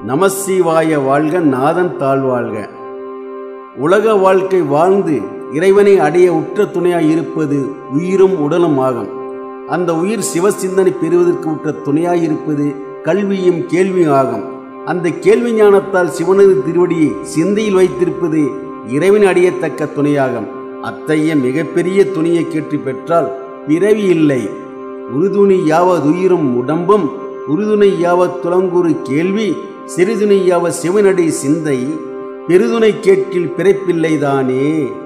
நமசிவாய வாழ்க நாதன் தாழ்வாழ்க உலக வாழ்க்கை வாழ்ந்து இறைவனை அடைய உற்ற துணையாய் இருப்பது உயிரும் உடலும் ஆகும் அந்த உயிர் சிவசிந்தனை பெறுவதற்கு உற்ற துணையாய் இருப்பது கல்வியும் கேள்வியும் ஆகும் அந்த கேள்வி ஞானத்தால் சிவனது திருவடியை சிந்தையில் வைத்திருப்பது இறைவன் அடையத்தக்க துணையாகும் அத்தகைய மிகப்பெரிய துணியை கேட்டு பெற்றால் பிறவி இல்லை உறுதுணி யாவதுயிரும் உடம்பும் உறுதுணை யாவத் துளங்குறு கேள்வி சிறுதுணை யாவ சிவனடை சிந்தை பெருதுணை கேட்கில் பிறப்பில்லைதானே